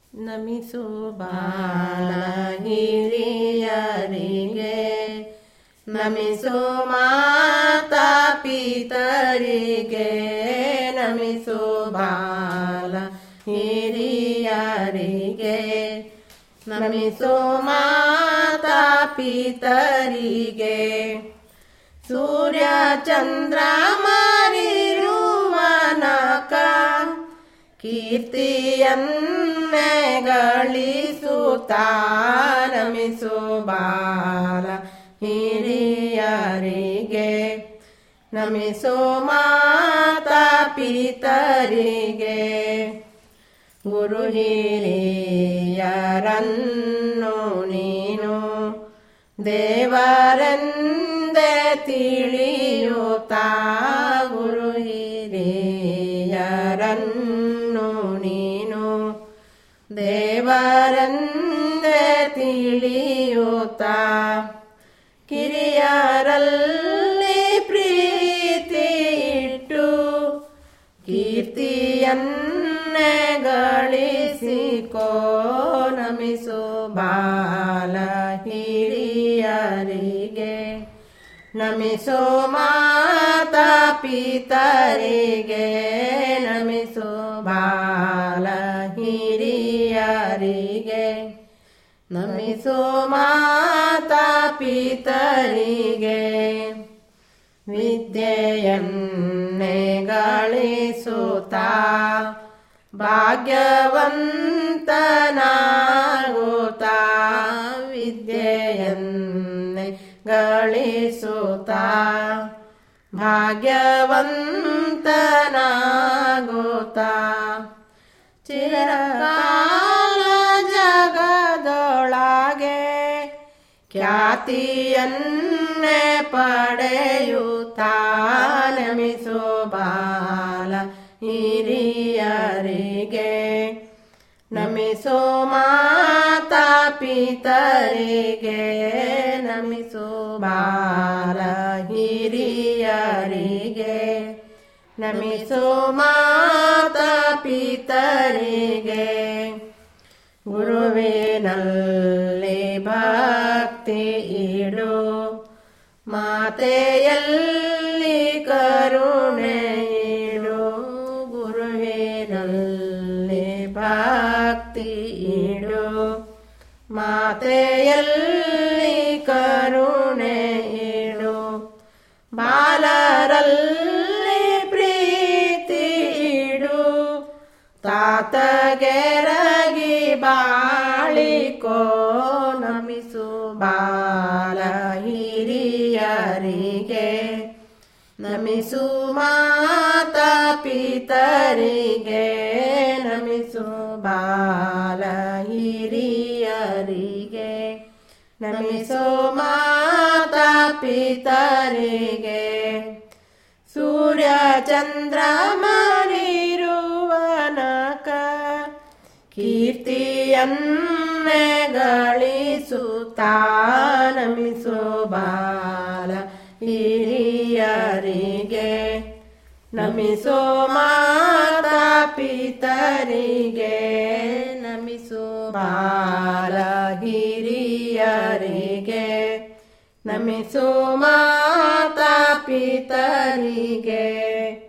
ನಮಿಸು ಬಾಲ ಹಿರಿಯರಿಗೆ ನಮಿಸು ಮಾತಾ ಪಿತರಿಗೆ ನಮಿಸು ಬಾಲ ಹಿರಿಯರಿಗೆ ನಮಿಸು ಮಾತಾ ಪಿತರಿಗೆ ಸೂರ್ಯ ಚಂದ್ರ ಮಾರಿರುವನಕ ಕೀರ್ತಿಯನ್ನೇ ಗಳಿಸುತ್ತ ನಮಿಸು ಬಾಲ ಹಿರಿಯರಿಗೆ ನಮಿಸು ಮಾತಾ ಪಿತರಿಗೆ ಗುರು ಹಿರಿಯರನ್ನು ನೀನು ದೇವರೆಂದೇ ತಿಳಿಯುತ್ತಾ ಗುರು ಹಿರಿಯರನ್ನು ನೀನು ದೇವರೆಂದೇ ತಿಳಿಯುತ್ತಾ ಕಿರಿಯರಲ್ಲಿ ಪ್ರೀತಿ ಇಟ್ಟು ಕೀರ್ತಿಯನ್ನೇ ಗಳಿಸಿಕೋ ನಮಿಸು ಬಾಲ ಹಿರಿಯರಿಗೆ ನಮಿಸೋ ಮಾತಾ ಪಿತರಿಗೆ ನಮಿಸೋ ಬಾಲ ಹಿರಿಯರಿಗೆ ನಮಿಸೋ ಮಾತಾ ಪಿತರಿಗೆ ವಿದ್ಯೆಯನ್ನೇ ಗಳಿಸುತ್ತಾ ಭಾಗ್ಯವಂತನಾಗುತ್ತಾ ವಿದ್ಯೆಯನ್ನೇ ಗಳಿಸುತ್ತಾ ಭಾಗ್ಯವಂತನಾಗುತ್ತಾ ಚಿರಕಾಲ ಜಗದೊಳಗೆ ಖ್ಯಾತಿಯನ್ನೇ ಪಡೆಯುತ್ತಾ ನಮಿಸೋ ಬಾಲ ಹಿರಿಯರಿಗೆ ನಮಿಸೋ ಮಾತಾ ಪಿತರಿಗೆ ನಮಿಸೋ ಬಾಲ ಹಿರಿಯರಿಗೆ ನಮಿಸೋ ಮಾತಾ ಪಿತರಿಗೆ ಗುರುವಿನಲ್ಲಿ ಭಕ್ತಿ ಇಡು ಮಾತೆಯಲ್ಲಿ ಕರುಣೆ ಇಡು ಗುರುವಿನಲ್ಲಿ ಭಕ್ತಿ ಇಡು ಮಾತೆಯಲ್ಲಿ ಕರುಣೆ ಇಡು ಬಾಲರಲ್ಲಿ ಪ್ರೀತಿ ಇಡು ತಾತಗೆರಗಿ ಬಾಳಿಕೋ ನಮಿಸು ಬಾಲ ಹಿರಿಯರಿಗೆ ನಮಿಸು ಮಾತಾ ಪಿತರಿಗೆ ನಮಿಸು ಬಾಲ ಹಿರಿಯರಿಗೆ ನಮಿಸು ಮಾತಾ ಪಿತರಿಗೆ ಸೂರ್ಯ ಚಂದ್ರ ಮರಿರುವನಕ ಕೀರ್ತಿಯನ್ನೇ ಗಳಿಸುತ್ತಾ ನಮಿಸೋ ಬಾಲ ಹಿರಿಯರಿಗೆ ನಮಿಸೋ ಮಾತಾ ಪಿತರಿಗೆ ನಮಿಸೋ ಬಾಲ ಹಿರಿಯರಿಗೆ ನಮಿಸೋ ಮಾತಾ ಪಿತರಿಗೆ